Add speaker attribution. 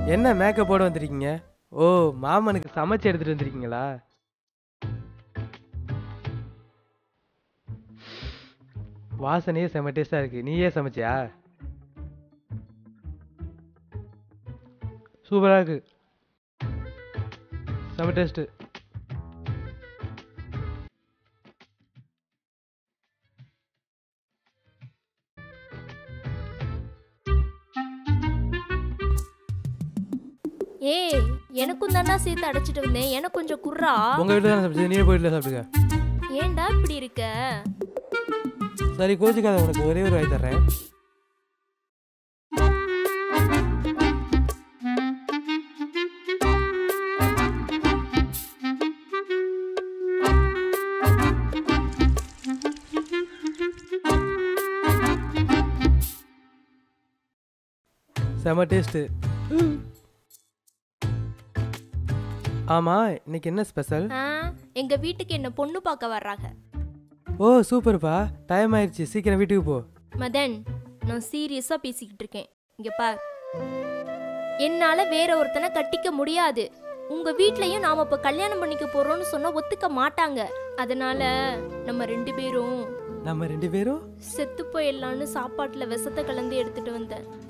Speaker 1: என்ன மேக்கப் போட வந்திருக்கீங்க ஓ மாமனுக்கு சமைச்சு எடுத்துட்டு வந்திருக்கீங்களா வாசனையே செம டேஸ்டா இருக்கு நீயே சமைச்சியா சூப்பரா இருக்கு செம டேஸ்ட்
Speaker 2: ஏய் எனக்கும் தானா சேர்த்து அடைச்சிட்டு வந்தேன் எனக்கு கொஞ்சம் குர்ரா
Speaker 1: உங்க வீட்டுல தான் சமைச்சது நீயே போயிட்டு சாப்பிடுங்க
Speaker 2: ஏன்டா இப்படி இருக்க
Speaker 1: சரி கோச்சிக்காத உனக்கு ஒரே ஒரு வாய் தர்றேன் செம டேஸ்ட்டு ஆமா இன்னைக்கு என்ன ஸ்பெஷல்
Speaker 2: ஆ எங்க வீட்டுக்கு என்ன பொண்ணு பார்க்க வர்றாங்க
Speaker 1: ஓ சூப்பர்ப்பா டைம் ஆயிடுச்சு சீக்கிரம் வீட்டுக்கு போ
Speaker 2: மதன் நான் சீரியஸா பேசிக்கிட்டு இருக்கேன் இங்க பார் என்னால வேற ஒருத்தனை கட்டிக்க முடியாது உங்க வீட்லயும் நாம இப்ப கல்யாணம் பண்ணிக்க போறோம்னு சொன்னா ஒத்துக்க மாட்டாங்க அதனால நம்ம ரெண்டு பேரும்
Speaker 1: நம்ம ரெண்டு பேரும்
Speaker 2: செத்து போயிடலான்னு சாப்பாட்டுல விஷத்தை கலந்து எடுத்துட்டு வந்தேன்